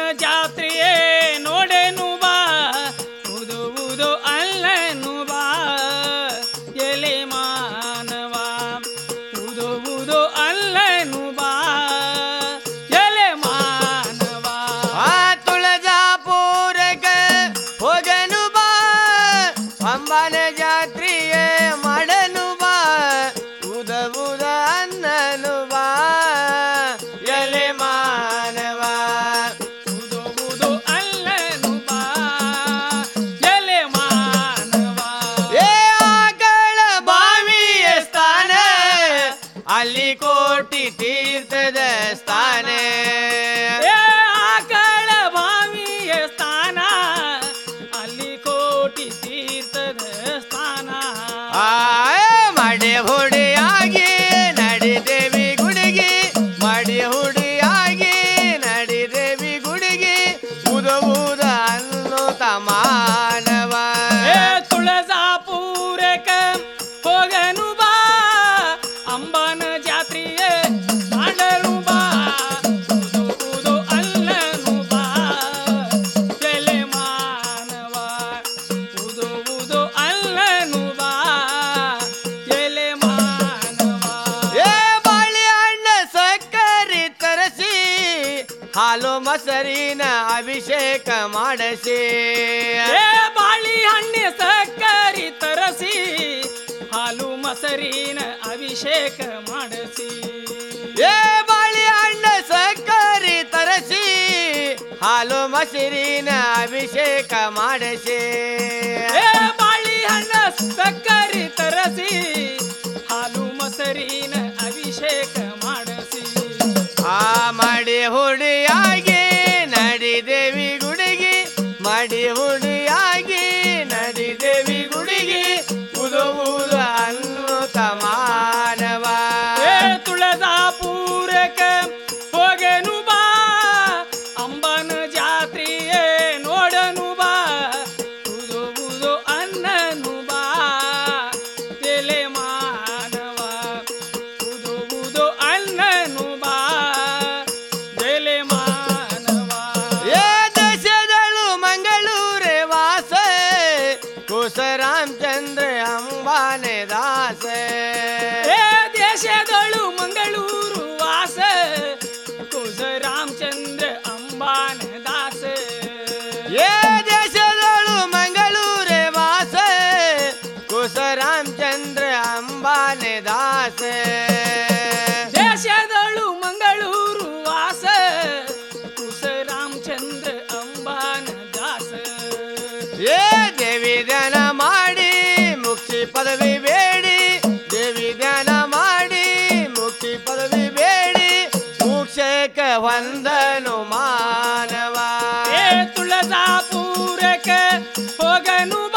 ಜಾತ್ರೆಯೇ ನೋಡೆನು ಬಾ ಉದು ಉದು ಅಲ್ಲನು ಬಾ ಎಲೆ ಮಾನವ ಉದು ಉದು ಅಲ್ಲನು ಬಾ ಎಲೆ ಮಾನವ ಆ ತುಳಜಾಪುರಕ ಹೋಗನು ಬಾ ಅಂಬನ ಜಾತ್ರೆಯೇ ಮಾಡನು ಬಾ ಉದ ಉದ ಅನ್ನನು ಬಾ ಎಲೆ ಮಾನವ ಉದು ಉದು ಅಲ್ಲನು ಬಾ ಎಲೆ ಮಾನವ ಏ ಆಕಳ ಬಾವಿಯ ಸ್ಥಾನ ಅಲ್ಲಿ ಕೋಟಿ ತೀರ್ಥದ ಸ್ಥಾನ ಏ ಆಕಳ ಬಾವಿಯ ಸ್ಥಾನ ಅಲ್ಲಿ ಕೋಟಿ ತೀರ್ಥದ ಸ್ಥಾನ ಆ ಮಡೆ ಹುಡಿಯಾಗಿ ನಡಿದೇವಿ ಗುಡಿಗೆ ಮಡಿ ಹುಡಿಯಾಗಿ ನಡಿದೇವಿ ಗುಡಿಗೆ ಉದ ಉದ ಅನ್ನುತ್ತ ಮಾನವ ಏ ತುಳಜಾಪುರಕ ಹೋಗನು ಬಾ ಅಂಬನ ಜಾತ್ರೆಯೇ ಮಾಡಲು ಬಾ ಉದು ಉದು ಅಲ್ಲನು ಬಾ ಎಲೆ ಮಾನವ ಉದು ಉದು ಅಲ್ಲನು ಬಾ ಎಲೆ ಮಾನವ ಏ ಬಾಳೆಹಣ್ಣ ಸಕ್ಕರೆ ತರಸಿ ಹಾಲು ಮೊಸರಿನ ಅಭಿಷೇಕ ಮಾಡಸಿ ಏ ಬಾಳಿಹಣ್ಣೆ ಸಕ್ಕರಿ ತರಸಿ ಹಾಲು ಮೊಸರಿನ ಅಭಿಷೇಕ ಮಾಡಿಸಿ ಏ ಬಾಳೆಹಣ್ಣ ಸಕ್ಕರೆ ತರಸಿ ಹಾಲು ಮೊಸರಿನ ಅಭಿಷೇಕ ಮಾಡಸಿ ಏ ಬಾಳಿಹಣ್ಣ ಸಕ್ಕರಿ ತರಸಿ ಹಾಲು ಮೊಸರಿನ ಅಭಿಷೇಕ ಮಾಡಿಸಿ ಆ ಮಾಡಿ ಹುಡಿಯಾಗಿ ನಡಿದೇವಿ ಗುಡಿಗೆ ಮಾಡಿ ಹುಡಿಯಾಗಿ ನಡಿದೇವಿ ಗುಡಿಗೆ ಉದು ಉದು ಅನ್ನುತ್ತ ಮಾನವ ಏ ತುಳಜಾಪುರಕ ಹೋಗೆನು ಬಾ ಅಂಬನ ಜಾತ್ರೆಯೇ ನೋಡನು ಬಾ ಉದು ಉದು ಅನ್ನನು ಬಾ ಎಲೆ ಮಾನವ ಉದು ಉದು ಅನ್ನನು ಬಾ ಎಲೆ ಮಾನವ ಏ ದೇಶದಳು ಮಂಗಳೂರೇ ವಾಸ ಕುಶ ರಾಮಚಂದ್ರ ಅಂಬಾನೆ ದಾಸ ಏ ದೇಶದಳು ಮಂಗಳೂರು ವಾಸ ಕುಸ ರಾಮಚಂದ್ರ ಅಂಬಾನ ದಾಸ ಏ ದೇಶದಳು ಮಂಗಳೂರೇ ವಾಸ ಕುಶ ರಾಮಚಂದ್ರ ಅಂಬಾನೆ ದಾಸ ದೇಶದಳು ಮಂಗಳೂರು ವಾಸ ಕುಸ ರಾಮಚಂದ್ರ ಅಂಬಾನ ದಾಸ ಏ ದೇವಿ ಧ್ಯಾನ ಮಾಡಿ ಮುಕ್ತಿ ಪದವಿ ಬೇಡಿ ದೇವಿ ಧ್ಯಾನ ಮಾಡಿ ಮುಕ್ತಿ ಪದವಿ ಬೇಡಿ ಮೋಕ್ಷಕ ವಂದನು ಮಾನವ ಏ ತುಳಜಾಪುರಕ್ಕೆ ಹೋಗನು